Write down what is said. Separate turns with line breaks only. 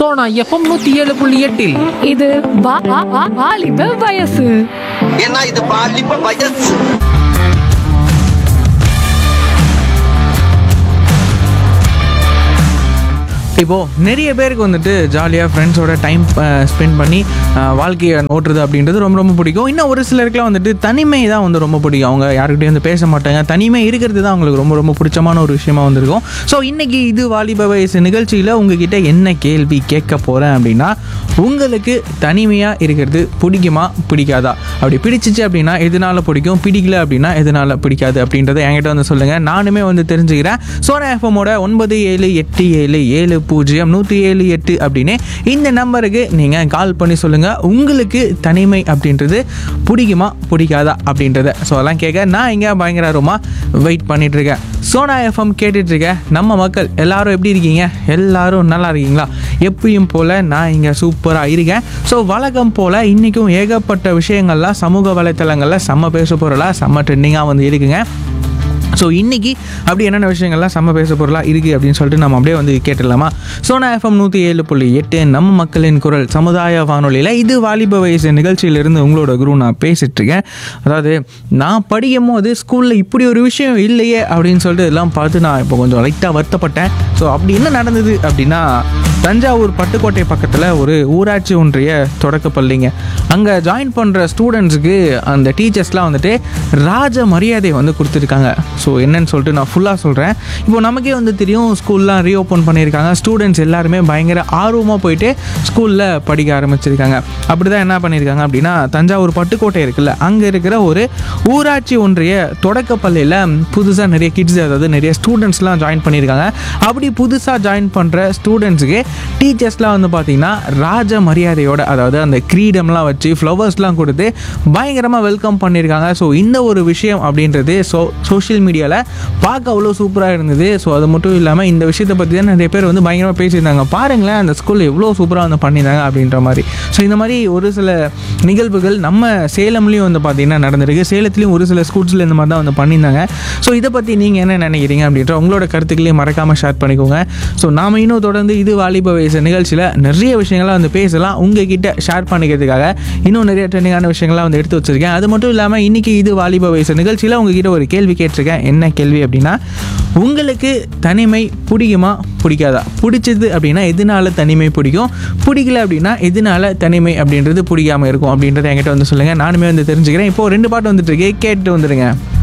Sona FM நூத்தி ஏழு புள்ளி எட்டில்
இது வா- வா- வா- வாலிப வயசு
ஏன்னா இது பாலிப்ப வயசு
இப்போது நிறைய பேருக்கு வந்துட்டு ஜாலியாக ஃப்ரெண்ட்ஸோட டைம் ஸ்பெண்ட் பண்ணி அஹ், வாழ்க்கையை ஓட்டுறது அப்படின்றது ரொம்ப ரொம்ப பிடிக்கும் இன்னும் ஒரு சிலருக்குலாம் வந்துட்டு தனிமை தான் வந்து ரொம்ப பிடிக்கும் அவங்க யாருக்கிட்டையும் வந்து பேச மாட்டாங்க தனிமை இருக்கிறது தான் அவங்களுக்கு ரொம்ப ரொம்ப பிடிச்சமான ஒரு விஷயமா வந்திருக்கும் ஸோ இன்றைக்கி இது வாலிப வயசு நிகழ்ச்சியில் உங்ககிட்ட என்ன கேள்வி கேட்க போகிறேன் அப்படின்னா உங்களுக்கு தனிமையாக இருக்கிறது பிடிக்குமா பிடிக்காதா அப்படி பிடிச்சிச்சு அப்படின்னா எதனால பிடிக்கும் பிடிக்கல அப்படின்னா எதனால பிடிக்காது அப்படின்றத என்கிட்ட வந்து சொல்லுங்கள் நானுமே வந்து தெரிஞ்சுக்கிறேன் சோனா எஃப்எம்மோட ஒன்பது ஏழு எட்டு ஏழு ஏழு பூஜ்ஜியம் நூற்றி ஏழு எட்டு அப்படின்னு இந்த நம்பருக்கு நீங்கள் கால் பண்ணி சொல்லுங்கள் உங்களுக்கு தனிமை அப்படின்றது பிடிக்குமா பிடிக்காதா அப்படின்றத ஸோ அதெல்லாம் கேட்க நான் இங்கே பயங்கர ஆர்வமாக வெயிட் பண்ணிட்டு இருக்கேன் சோனா எஃப்எம் கேட்டுட்டு இருக்கேன் நம்ம மக்கள் எல்லாரும் எப்படி இருக்கீங்க எல்லாரும் நல்லா இருக்கீங்களா எப்பயும் போல் நான் இங்கே சூப்பராக இருக்கேன் ஸோ வழக்கம் போல் இன்றைக்கும் ஏகப்பட்ட விஷயங்கள்லாம் சமூக வலைத்தளங்களில் செம்ம பேச பொருளாக செம்ம ட்ரெண்டிங்காக வந்து இருக்குங்க ஸோ இன்றைக்கி அப்படி என்னென்ன விஷயங்கள்லாம் செம்ம பேச பொருளாக இருக்குது அப்படின்னு சொல்லிட்டு நம்ம அப்படியே வந்து கேட்டுடலாமா சோனா எஃப்எம் நூற்றி ஏழு புள்ளி எட்டு நம்ம மக்களின் குரல் சமுதாய வானொலியில் இது வாலிப வயசு நிகழ்ச்சியிலிருந்து உங்களோட குரு நான் பேசிட்டு இருக்கேன் அதாவது நான் படிக்கும் போது ஸ்கூலில் இப்படி ஒரு விஷயம் இல்லையே அப்படின்னு சொல்லிட்டு இதெல்லாம் பார்த்து நான் இப்போ கொஞ்சம் லைட்டாக வருத்தப்பட்டேன் ஸோ அப்படி என்ன நடந்தது அப்படின்னா தஞ்சாவூர் பட்டுக்கோட்டை பக்கத்தில் ஒரு ஊராட்சி ஒன்றிய தொடக்க பள்ளிங்க அங்கே ஜாயின் பண்ணுற ஸ்டூடெண்ட்ஸுக்கு அந்த டீச்சர்ஸ்லாம் வந்துட்டு ராஜ மரியாதை வந்து கொடுத்துருக்காங்க ஸோ என்னன்னு சொல்லிட்டு நான் ஃபுல்லாக சொல்கிறேன் இப்போ நமக்கே வந்து தெரியும் ஸ்கூல்லாம் ரீஓப்பன் பண்ணியிருக்காங்க ஸ்டூடெண்ட்ஸ் எல்லாருமே பயங்கர ஆர்வமாக போயிட்டு ஸ்கூலில் படிக்க ஆரம்பிச்சிருக்காங்க அப்படி தான் என்ன பண்ணியிருக்காங்க அப்படின்னா தஞ்சாவூர் பட்டுக்கோட்டை இருக்குல்ல அங்கே இருக்கிற ஒரு ஊராட்சி ஒன்றிய தொடக்க பள்ளியில் புதுசாக நிறைய கிட்ஸ் அதாவது நிறைய ஸ்டூடெண்ட்ஸ்லாம் ஜாயின் பண்ணியிருக்காங்க அப்படி புதுசாக ஜாயின் பண்ணுற ஸ்டூடெண்ட்ஸுக்கு டீச்சர்ஸ்லாம் வந்து பார்த்திங்கன்னா ராஜ மரியாதையோட அதாவது அந்த கிரீடம்லாம் வச்சு ஃப்ளவர்ஸ்லாம் கொடுத்து பயங்கரமாக வெல்கம் பண்ணியிருக்காங்க ஸோ இந்த ஒரு விஷயம் அப்படின்றது ஸோ சோஷியல் மீடியாவில் பார்க்க அவ்வளோ சூப்பராக இருந்தது ஸோ அது மட்டும் இல்லாமல் இந்த விஷயத்தை பற்றி தான் நிறைய பேர் வந்து பயங்கரமாக பேசியிருந்தாங்க பாருங்களேன் அந்த ஸ்கூலில் எவ்வளோ சூப்பராக வந்து பண்ணியிருந்தாங்க அப்படின்ற மாதிரி ஸோ இந்த மாதிரி ஒரு சில நிகழ்வுகள் நம்ம சேலம்லேயும் வந்து பார்த்திங்கன்னா நடந்திருக்கு சேலத்துலேயும் ஒரு சில ஸ்கூல்ஸில் இந்த மாதிரி தான் வந்து பண்ணியிருந்தாங்க ஸோ இதை பற்றி நீங்கள் என்ன நினைக்கிறீங்க அப்படின்ற உங்களோட கருத்துக்களையும் மறக்காமல் ஷேர் பண்ணிக்கோங்க ஸோ நாம இன்னும் தொடர்ந்து இது வாலிப வயசு நிகழ்ச்சியில் நிறைய விஷயங்கள்லாம் வந்து பேசலாம் உங்ககிட்ட ஷேர் பண்ணிக்கிறதுக்காக இன்னும் நிறைய ட்ரெண்டிங்கான விஷயங்கள்லாம் வந்து எடுத்து வச்சிருக்கேன் அது மட்டும் இல்லாமல் இன்றைக்கி இது வாலிப வயசு நிகழ்ச்சியில் உங்ககிட்ட ஒரு கேள்வி கேட்டிருக்கேன் என்ன கேள்வி அப்படின்னா உங்களுக்கு தனிமை பிடிக்குமா பிடிக்காதா பிடிச்சது அப்படின்னா எதனால தனிமை பிடிக்கும் பிடிக்கல அப்படின்னா எதனால தனிமை அப்படின்றது பிடிக்காம இருக்கும் அப்படின்றத என்கிட்ட வந்து சொல்லுங்கள் நானுமே வந்து தெரிஞ்சுக்கிறேன் இப்போ ரெண்டு பாட்டு வந்துட்டு இருக்கு கேட்டு வந்துடுங்க